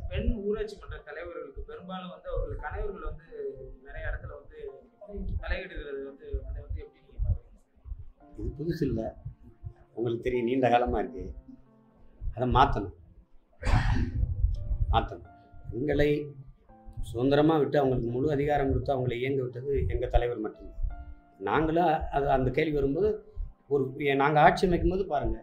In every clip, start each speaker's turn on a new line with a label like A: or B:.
A: பெண் ஊராட்சி மன்ற தலைவர்களுக்கு பெரும்பாலும் வந்து அவர்கள் கணவர்கள் வந்து நிறைய இடத்துல வந்து தலையிடுகிறது வந்து அதை வந்து எப்படி நீங்க பாக்குறீங்க
B: இது புதுசு இல்லை உங்களுக்கு தெரியும் நீண்ட காலமாக இருக்கு அதை மாற்றணும் மாற்றணும் பெண்களை சுதந்திரமாக விட்டு அவங்களுக்கு முழு அதிகாரம் கொடுத்து அவங்களை இயங்க விட்டது எங்கள் தலைவர் மட்டும்தான் நாங்களும் அது அந்த கேள்வி வரும்போது ஒரு நாங்கள் ஆட்சி அமைக்கும் போது பாருங்கள்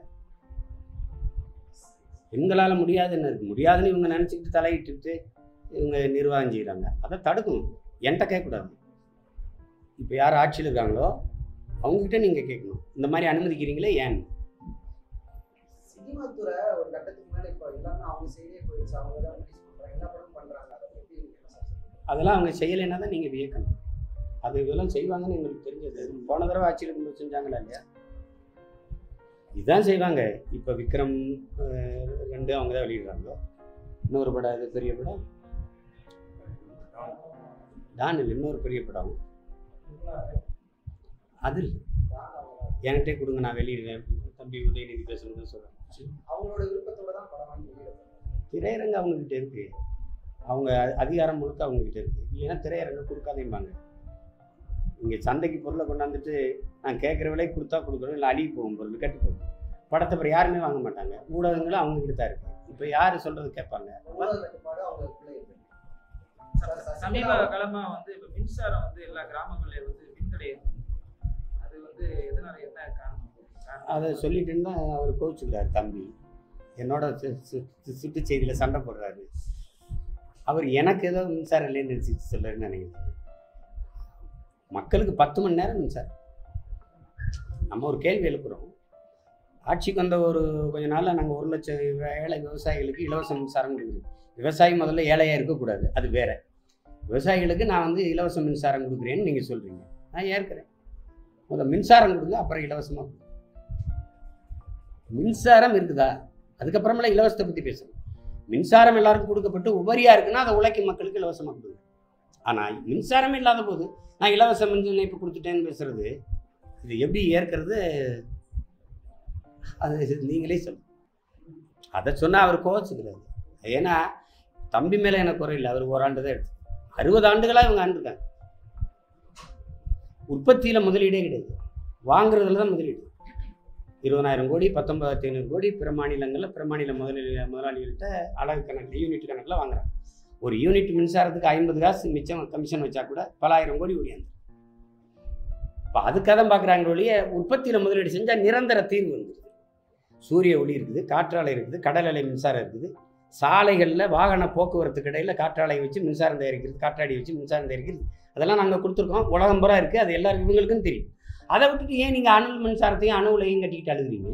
B: பெண்களால் முடியாதுன்னு இருக்கு முடியாதுன்னு இவங்க நினச்சிக்கிட்டு தலையிட்டுட்டு இவங்க நிர்வாகம் செய்கிறாங்க அதை தடுக்கணும் என்கிட்ட கேட்கக்கூடாது இப்போ யார் ஆட்சியில் இருக்காங்களோ அவங்ககிட்ட நீங்கள் கேட்கணும் இந்த மாதிரி அனுமதிக்கிறீங்களே ஏன்
C: சினிமா துறை ஒரு கட்டத்துக்கு மேல இப்போ எல்லாமே அவங்க சைடே போயிடுச்சு அவங்க தான் ரிலீஸ் பண்றாங்க எல்லா படமும் பண்றாங்க அதை பத்தி நீங்க என்ன சார் சொல்றீங்க?
B: அதெல்லாம் அவங்க செய்யலைன்னா தான் நீங்கள் வியக்கணும் அது இதெல்லாம் செய்வாங்கன்னு எங்களுக்கு தெரிஞ்சது போன தடவை ஆட்சியில் இருக்கும்போது செஞ்சாங்களா இல்லையா இதுதான் செய்வாங்க இப்போ விக்ரம் அஹ், ரெண்டு அவங்க தான் வெளியிடுறாங்க இன்னொரு படம் அது பெரிய படம் டான் இல்லை இன்னொரு பெரிய படம் அது இல்லை. என்கிட்டே கொடுங்க நான் வெளியிடுவேன் தம்பி உதயநிதி பேசணும்னு சொல்கிறேன்
C: அவங்களோட விருப்பத்தோட தான் படம் வாங்கி வெளியிடப்படுறாங்க
B: திரையரங்கு அவங்கக்கிட்ட இருக்கு அவங்க அ- அதிகாரம் முழுக்க அவங்கக்கிட்ட இருக்கு இல்லைன்னா திரையரங்கு கொடுக்காதேம்பாங்க இங்கே சந்தைக்கு பொருளை கொண்டாந்துட்டு நான் கேட்குற விலைக்கு கொடுத்தா கொடுக்குறோம் இல்லை அழுகி போகும் பொருள் கெட்டு போகும் படத்தை அப்புறம் யாருமே வாங்க மாட்டாங்க ஊடகங்களும் அவங்கக்கிட்ட தான் இருக்கு இப்போ யார் சொல்கிறது கேட்பாங்க
C: ஊடக கட்டுப்பாடு அவங்களுக்குள்ள இருக்கு சார்,
A: சமீப
C: சசிகலா
A: காலமா வந்து இப்ப மின்சாரம் வந்து எல்லா கிராமங்கள்லயும் வந்து மின்தடை இருக்கு. அது வந்து எதனால என்ன காரணம் காரணம்?
B: அதை சொல்லிட்டுன்னு தான் அவர் கோவிச்சுக்கிறார் தம்பி என்னோட சு- சு- சு- சுட்டு செய்தியில் சண்டை போடுறாரு அவர் எனக்கு ஏதோ மின்சாரம் இல்லைன்னு நினச்சிட்டு சொல்லுன்னு நினைக்கிறேன் மக்களுக்கு பத்து மணி நேரம் மின்சாரம் நம்ம ஒரு கேள்வி எழுப்புகிறோம் ஆட்சிக்கு வந்த ஒரு கொஞ்ச நாளில் நாங்கள் ஒரு லட்சம் ஏழை விவசாயிகளுக்கு இலவச மின்சாரம் கொடுக்குறோம் விவசாயி முதல்ல ஏழையாக இருக்கக்கூடாது அது வேற விவசாயிகளுக்கு நான் வந்து இலவச மின்சாரம் கொடுக்குறேன்னு நீங்கள் சொல்கிறீங்க நான் ஏற்கிறேன் முதல்ல மின்சாரம் கொடுங்க அப்புறம் இலவசமாக கொடுங்க மின்சாரம் இருக்குதா அதுக்கப்புறமேல இலவசத்தை பற்றி பேசணும் மின்சாரம் எல்லாருக்கும் கொடுக்கப்பட்டு உபரியாக இருக்குன்னா அதை உழைக்கும் மக்களுக்கு இலவசமாக கொடுங்க ஆனால் மின்சாரமே இல்லாத போது நான் இலவச மின் இணைப்பு கொடுத்துட்டேன்னு பேசுறது இது எப்படி ஏற்கிறது அது நீங்களே சொல்லுங்க அதை சொன்னால் அவர் கோவச்சுக்கிறாரு ஏன்னா தம்பி மேலே எனக்கு குறை இல்லை அவர் ஓராண்டு தான் எடுத்து அறுபது ஆண்டுகளாக இவங்க ஆண்டுருக்காங்க உற்பத்தியில் முதலீடே கிடையாது வாங்குறதுல தான் முதலீடு இருபதாயிரம் கோடி பத்தொன்பதாயிரத்தி ஐநூறு கோடி பிற மாநிலங்களில் பிற மாநில முதலீடு முதலாளிகள்கிட்ட அழகு கணக்கில் யூனிட் கணக்கில் வாங்குறாங்க ஒரு யூனிட் மின்சாரத்துக்கு ஐம்பது காசு மிச்சம் கமிஷன் வச்சா கூட பலாயிரம் கோடி ஓடியாந்து இப்போ அதுக்காக தான் பார்க்குறாங்க ஒழிய உற்பத்தியில் முதலீடு செஞ்சால் நிரந்தர தீர்வு வந்துடுது சூரிய ஒளி இருக்குது காற்றாலை இருக்குது கடல் அலை மின்சாரம் இருக்குது சாலைகளில் வாகன போக்குவரத்துக்கு இடையில் காற்றாலை வச்சு மின்சாரம் தயாரிக்கிறது காற்றாடி வச்சு மின்சாரம் தயாரிக்கிறது அதெல்லாம் நாங்கள் கொடுத்துருக்கோம் உலகம் பூரா இருக்குது அது எல்லாரும் இவங்களுக்கும் தெரியும் அதை விட்டுட்டு ஏன் நீங்கள் அணு மின்சாரத்தையும் அணு உலையும் கட்டிக்கிட்டு அழுகுறீங்க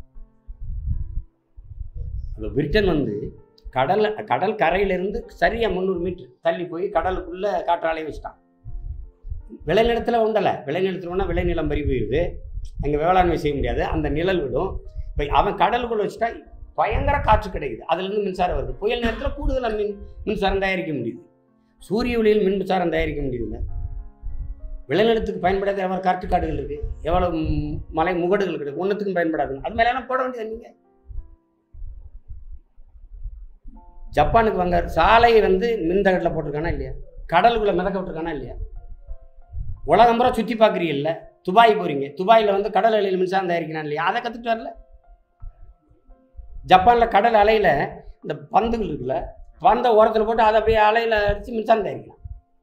B: இப்போ பிரிட்டன் வந்து கடல் கடல் கரையிலிருந்து சரியாக முந்நூறு மீட்டர் தள்ளி போய் கடலுக்குள்ளே காற்றாலை வச்சுட்டான் விளைநிலத்தில் உண்டலை விளைநிலத்தில் ஒன்றா விளைநிலம் பறி போயிடுது அங்கே வேளாண்மை செய்ய முடியாது அந்த நிழல் விடும் இப்போ அவன் கடலுக்குள்ளே வச்சுட்டா பயங்கர காற்று கிடைக்குது அதுலேருந்து மின்சாரம் வருது புயல் நேரத்தில் கூடுதலாக மின் மின்சாரம் தயாரிக்க முடியுது சூரிய ஒளியில் மின் மின்சாரம் தயாரிக்க முடியுதுல்ல விளைநிலத்துக்கு பயன்படாத எவ்வளோ காற்று காடுகள் இருக்குது எவ்வளோ ம், மலை முகடுகள் இருக்குது ஒன்றுத்துக்கும் பயன்படாது அது மேலே போட வேண்டியது நீங்கள் ஜப்பானுக்கு வாங்க சாலை வந்து மின் தகட்டில் போட்டிருக்கானா இல்லையா கடலுக்குள்ளே மிதக்க விட்டுருக்கானா இல்லையா உலகம் பூரா சுற்றி பார்க்குறீங்கல்ல துபாய் போகிறீங்க துபாயில் வந்து கடல் அலையில் மின்சாரம் தயாரிக்கிறான் இல்லையா அதை கற்றுட்டு வரல ஜப்பானில் கடல் அலையில் இந்த பந்துகள் இருக்குல்ல பந்தை ஓரத்தில் போட்டு அதை அப்படியே அலையில் அடித்து மின்சாரம் தயாரிக்கலாம்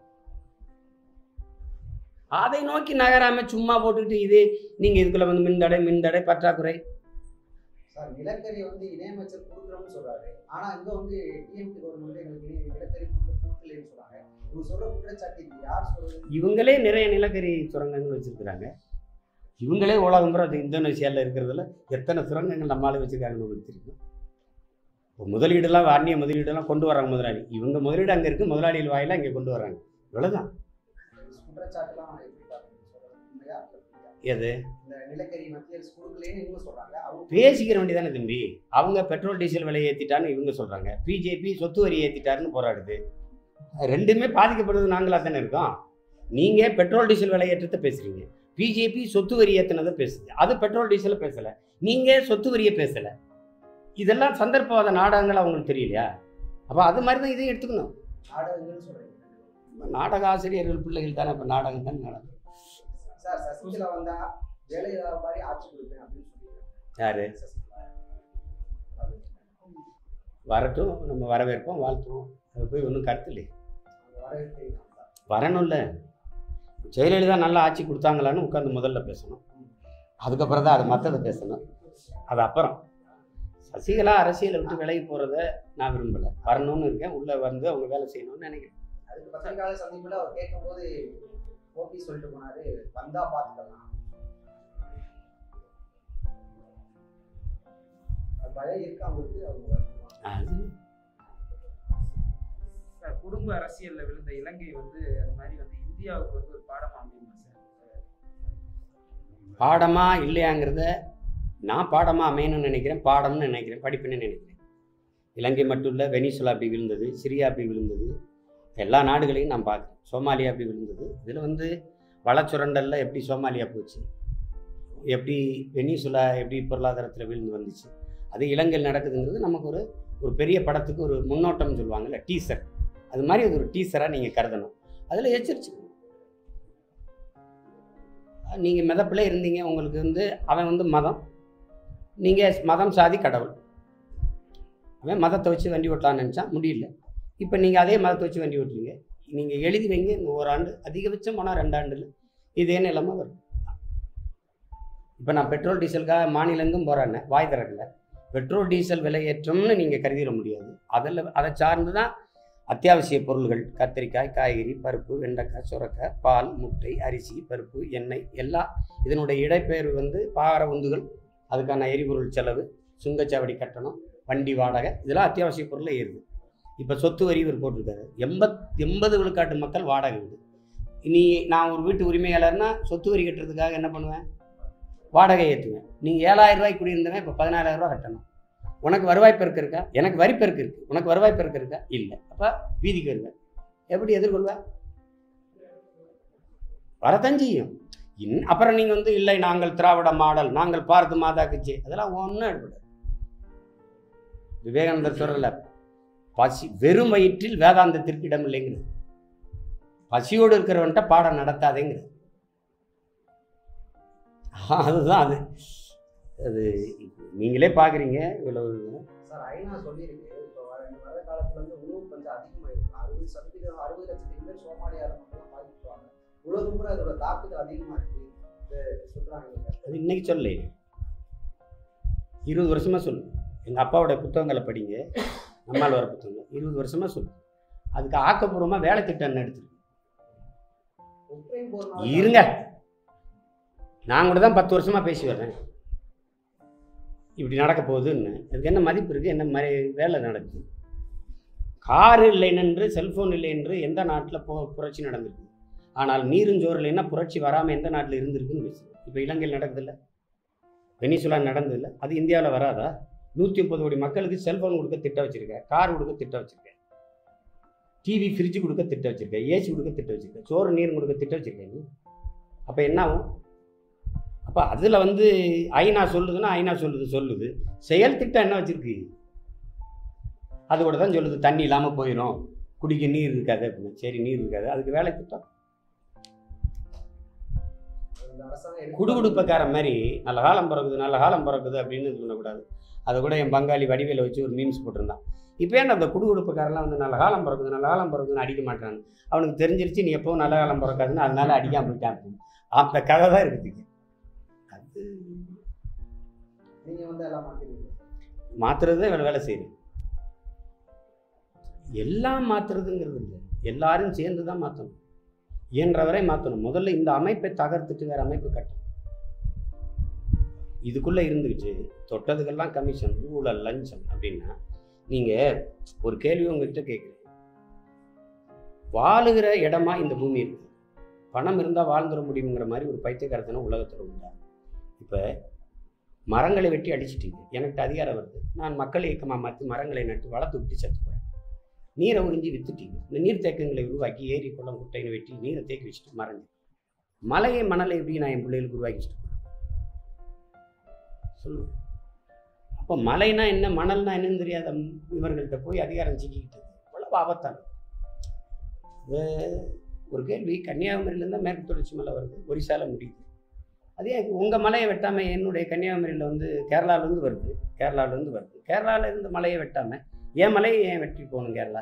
B: அதை நோக்கி நகராம சும்மா போட்டுக்கிட்டு இது நீங்கள் இதுக்குள்ள வந்து மின்தடை மின்தடை பற்றாக்குறை
C: சார் நிலக்கரி வந்து இணையமைச்சர் கொடுக்குறோம்னு சொல்றாரு ஆனா இங்க வந்து டிஎம்கே கவர்மெண்ட் எங்களுக்கு இணை- நிலக்கரி கொடுக்க கொடுக்கலன்னு சொல்றாங்க இவங்க சொல்ற குற்றச்சாட்டு இது யார் சொல்றது
B: இவங்களே நிறைய நிலக்கரி சுரங்கங்கள் வச்சிருக்கிறாங்க இவங்களே உலகம் பூரா அது இந்தோனேசியாவில் இருக்கிறதுல எத்தனை சுரங்கங்கள் நம்மளால வச்சிருக்காங்கன்னு உங்களுக்கு தெரியும் இப்போ முதலீடெல்லாம் அந்நிய முதலீடெல்லாம் கொண்டு வராங்க முதலாளி இவங்க முதலீடு அங்கே இருக்குது முதலாளிகள் வாயிலாக இங்கே கொண்டு வராங்க இவ்வளோதான்
C: குற்றச்சாட்டுலாம் எப்படி பாக்குறீங்க சொல்றது உண்மையா இல்லையா?
B: எது
C: இந்த நிலக்கரி மெட்டீரியல்ஸ் கொடுக்கலன்னு இவங்க சொல்றாங்க அவங்க
B: பேசிக்கிற வேண்டியதானே தம்பி அவங்க பெட்ரோல் டீசல் விலை ஏற்றிட்டான்னு இவங்க சொல்கிறாங்க பிஜேபி சொத்து வரி ஏற்றிட்டாருன்னு போராடுது ரெண்டுமே பாதிக்கப்படுறது நாங்களாக தானே இருக்கோம் நீங்கள் பெட்ரோல் டீசல் விலை ஏற்றத்தை பேசுகிறீங்க பிஜேபி சொத்து வரி ஏற்றினதை பேசுது அது பெட்ரோல் டீசலை பேசலை நீங்கள் சொத்து வரியை பேசலை இதெல்லாம் சந்தர்ப்பவாத நாடகங்கள் அவங்களுக்கு தெரியலையா அப்போ அது மாதிரி தான் இதையும் எடுத்துக்கணும்
C: நாடகங்கள்னு சொல்றீங்க
B: நாடக ஆசிரியர்கள் பிள்ளைகள் தானே இப்போ நாடகம் தான் நடக்கும்
C: சார் சசிகலா வந்தா வேலையில்லாத மாதிரி ஆட்சி கொடுப்பேன் அப்படின்னு சொல்லியிருக்காங்க
B: யாரு
C: சசிகலா
B: வரட்டும் நம்ம வரவேற்போம் வாழ்த்துவோம் அது போய் ஒன்றும் கருத்து இல்லையே
C: அவங்க வரவேற்கிறீங்க சார்
B: வரணும்ல ஜெயலலிதா நல்லா ஆட்சி கொடுத்தாங்களான்னு உட்காந்து முதல்ல பேசணும் அதுக்கப்புறம் தான் அது மற்றதை பேசணும் அது அப்புறம் சசிகலா அரசியலை விட்டு விலகி போகிறத நான் விரும்பலை வரணும்னு இருக்கேன் உள்ளே வந்து அவங்க வேலை செய்யணும்னு நினைக்கிறேன்
C: அதுக்கு பத்திரிகையாளர் சந்திப்புல அவர் கேட்கும்போது ஓபி சொல்லிட்டு போனாரு வந்தா பாத்துக்கலாம் அது பயம் இருக்கு அவங்களுக்கு அவங்க வரணும்.
B: அது
A: சார் குடும்ப அரசியல்ல விழுந்த இலங்கை வந்து அந்த மாதிரி வந்து இந்தியாவுக்கு வந்து ஒரு பாடமா அமையுமா சார்
B: பாடமா இல்லையாங்கிறத நான் பாடமா அமையணும்னு நினைக்கிறேன் பாடம்னு நினைக்கிறேன் படிப்புன்னு நினைக்கிறேன் இலங்கை மட்டும் இல்லை வெனிசுலா அப்படி விழுந்தது சிரியா அப்படி விழுந்தது எல்லா நாடுகளையும் நான் பார்க்குறேன் சோமாலியா அப்படி விழுந்தது இதில் வந்து வளச்சுரண்டல்ல எப்படி சோமாலியா போச்சு எப்படி வெனிசுலா எப்படி பொருளாதாரத்தில் விழுந்து வந்துச்சு அது இலங்கையில் நடக்குதுங்கிறது நமக்கு ஒரு ஒரு பெரிய படத்துக்கு ஒரு முன்னோட்டம்னு சொல்லுவாங்கல்ல டீசர் அது மாதிரி அது ஒரு டீசராக நீங்கள் கருதணும் அதில் எச்சரிச்சுக்கணும் நீங்கள் மிதப்பில் இருந்தீங்க உங்களுக்கு வந்து அவன் வந்து மதம் நீங்கள் மதம் சாதி கடவுள் அவன் மதத்தை வச்சு வண்டி ஓட்டலாம்னு நினச்சான் முடியல இப்போ நீங்கள் அதே மதத்தை வச்சு வண்டி ஓட்டுறீங்க நீங்கள் எழுதி வைங்க இன்னும் ஒரு ஆண்டு அதிகபட்சம் போனால் ரெண்டு ஆண்டில் இதே நிலைமை வரும் இப்போ நான் பெட்ரோல் டீசலுக்காக மாநிலங்கும் போகிறேன்னு வாய் திறக்கல பெட்ரோல் டீசல் விலையேற்றம்னு நீங்கள் கருதிட முடியாது அதில் அதை சார்ந்து தான் அத்தியாவசிய பொருள்கள் கத்திரிக்காய் காய்கறி பருப்பு வெண்டைக்காய் சுரக்காய் பால் முட்டை அரிசி பருப்பு எண்ணெய் எல்லாம் இதனுடைய இடப்பெயர்வு வந்து பார உந்துகள் அதுக்கான எரிபொருள் செலவு சுங்கச்சாவடி கட்டணம் வண்டி வாடகை இதெல்லாம் அத்தியாவசிய பொருளில் ஏறுது இப்போ சொத்து வரி இவர் போட்டிருக்காரு எண்பத் எண்பது விழுக்காட்டு மக்கள் வாடகை வீடு நீ நான் ஒரு வீட்டு உரிமையாளர்னா சொத்து வரி கட்டுறதுக்காக என்ன பண்ணுவேன் வாடகை ஏற்றுவேன் நீங்கள் ஏழாயிரம் ரூபாய்க்கு குடியிருந்தவன் இப்போ பதினாலாயிரம் ரூபாய் கட்டணும் உனக்கு வருவாய் பெருக்கு இருக்கா எனக்கு வரி பெருக்கு இருக்கு உனக்கு வருவாய் பெருக்கு இருக்கா இல்லை அப்போ வீதிக்கு வருவேன் எப்படி எதிர்கொள்வ வரத்தான் செய்யும் இன் அப்புறம் நீங்கள் வந்து இல்லை நாங்கள் திராவிட மாடல் நாங்கள் பாரத மாதா கட்சி அதெல்லாம் ஒன்றும் எடுப்படாது விவேகானந்தர் சொல்லல பசி வெறும் வயிற்றில் வேதாந்தத்திற்கு இடம் இல்லைங்கிறது பசியோடு இருக்கிறவன்ட்ட பாடம் நடத்தாதேங்கிறது அதுதான் அது அது நீங்களே பார்க்குறீங்க இவ்வளவு
C: சார் ஐநா சொல்லியிருக்கு இப்போ வர வர காலத்துல வந்து உணவு பஞ்சம் அதிகமாயிருக்கு அறுபது சதவீதம் அறுபது லட்சத்துக்கு மேல் சோமாலியா மக்கள் பாதிப்பாங்க உலகம் கூட அதோட தாக்குதல் அதிகமா இருக்கு இது சொல்றாங்க
B: அது இன்னைக்கு சொல்ல இருபது வருஷமா சொல்லு எங்கள் அப்பாவோட புத்தகங்களை படிங்க நம்மால் வர புத்தகங்கள் இருபது வருஷமா சொல்லு அதுக்கு ஆக்கப்பூர்வமாக வேலை திட்டம் எடுத்துருக்கு
C: உக்ரைன் போர்னால
B: இருங்க நான் கூட தான் பத்து வருஷமா பேசி வர்றேன் இப்படி நடக்க போகுதுன்னு அதுக்கு என்ன மதிப்பு இருக்குது என்ன மாதிரி வேலை நடக்குது கார் இல்லை என்று செல்ஃபோன் இல்லை என்று எந்த நாட்டில் போ புரட்சி நடந்திருக்கு ஆனால் நீரும் ஜோறு இல்லைன்னா புரட்சி வராமல் எந்த நாட்டில் இருந்திருக்குன்னு பேசுகிறேன் இப்போ இலங்கையில் நடக்குதில்ல வெனிசுலா நடந்ததில்ல அது இந்தியாவில் வராதா நூற்றி முப்பது கோடி மக்களுக்கு செல்ஃபோன் கொடுக்க திட்டம் வச்சுருக்கேன் கார் கொடுக்க திட்டம் வச்சுருக்கேன் டிவி ஃப்ரிட்ஜ் கொடுக்க திட்டம் வச்சுருக்கேன் ஏசி கொடுக்க திட்டம் வச்சுருக்கேன் சோறு நீர் கொடுக்க திட்டம் வச்சுருக்கேன் நீ அப்போ என்ன ஆகும் அப்போ அதில் வந்து ஐநா சொல்லுதுன்னா ஐநா சொல்லுது சொல்லுது செயல் திட்டம் என்ன வச்சுருக்கு அது கூட தான் சொல்லுது தண்ணி இல்லாமல் போயிடும் குடிக்க நீர் இருக்காது அப்படின்னு சரி நீர் இருக்காது அதுக்கு வேலை திட்டம்
C: இந்த அரசாங்கம் எடுக்க-
B: குடுகுடுப்பக்காரன் மாதிரி நல்ல காலம் பிறக்குது நல்ல காலம் பிறக்குது அப்படின்னு சொல்லக்கூடாது அதை கூட என் பங்காளி வடிவேல வச்சு ஒரு மீம்ஸ் போட்டிருந்தான் இப்போ ஏன் அந்த குடுகுடுப்பக்காரெல்லாம் வந்து நல்ல காலம் பிறக்குது நல்ல காலம் பிறக்குதுன்னு அடிக்க மாட்டான்னு அவனுக்கு தெரிஞ்சிருச்சு நீ எப்பவும் நல்ல காலம் பிறக்காதுன்னு அதனால அடிக்காம போயிட்டான் அப்படின்னு. அந்த கதை தான் இருக்குது அது
C: நீங்க வந்து எல்லாம் மாத்திருக்கீங்க
B: மாத்துறது தான் இவன் வேலை செய்யுது எல்லாம் மாத்துறதுங்கிறது இல்லை எல்லாரும் சேர்ந்து தான் மாற்றணும் இயன்றவரை மாற்றணும் முதல்ல இந்த அமைப்பை தகர்த்துட்டு வேற அமைப்பு கட்டணும் இதுக்குள்ளே இருந்துக்கிட்டு தொட்டதுக்கெல்லாம் கமிஷன் ஊழல் லஞ்சம் அப்படின்னா நீங்கள் ஒரு கேள்வி உங்ககிட்ட கேட்குறேன் வாழுகிற இடமா இந்த பூமி இருக்கு பணம் இருந்தால் வாழ்ந்துட முடியுங்கிற மாதிரி ஒரு பைத்தியக்காரத்தனம் உலகத்தில் உண்டா இப்போ மரங்களை வெட்டி அடிச்சிட்டீங்க எனக்கு அதிகாரம் வருது நான் மக்கள் இயக்கமாக மாற்றி மரங்களை நட்டு வளர்த்து விட்டு செத்து போகிறேன் நீரை உறிஞ்சி வித்துட்டீங்க இந்த நீர்த்தேக்கங்களை உருவாக்கி ஏரி குளம் குட்டைன்னு வெட்டி நீரை தேக்கி வச்சுட்டு மறைஞ்சு மலையை மணலை எப்படி நான் என் பிள்ளைகளுக்கு உருவாக்கி வச்சுட்டு போகிறேன் சொல்லுங்க அப்போ அப்போ மலைனா என்ன மணல்னா என்னன்னு தெரியாத இவர்கள்ட்ட போய் அதிகாரம் சிக்கிக்கிட்டது இவ்வளவு ஆபத்தானது இது ஒரு கேள்வி கன்னியாகுமரியிலேருந்து மேற்கு தொடர்ச்சி மலை வருது ஒரிசால முடியுது அதே உங்கள் மலையை வெட்டாமல் என்னுடைய கன்னியாகுமரியில் வந்து கேரளாவிலேருந்து வருது கேரளாவிலேருந்து வருது கேரளாவில் இருந்து மலையை வெட்டாமல் என் மலையை ஏன் வெட்டி போகணும் கேரளா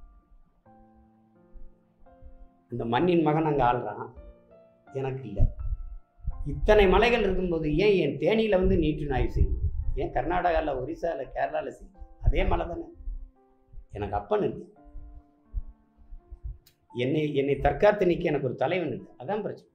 B: இந்த மண்ணின் மகன் அங்கே ஆள்றான் எனக்கு இல்லை இத்தனை மலைகள் இருக்கும்போது ஏன் என் தேனியில் வந்து நீட்டு நாய் செய்யணும் ஏன் கர்நாடகாவில் ஒரிசாவில் கேரளாவில் செய்யணும் அதே மலை தானே எனக்கு அப்பன் இல்லை என்னை என்னை தற்காத்து நிற்க எனக்கு ஒரு தலைவன் இல்லை அதான் பிரச்சனை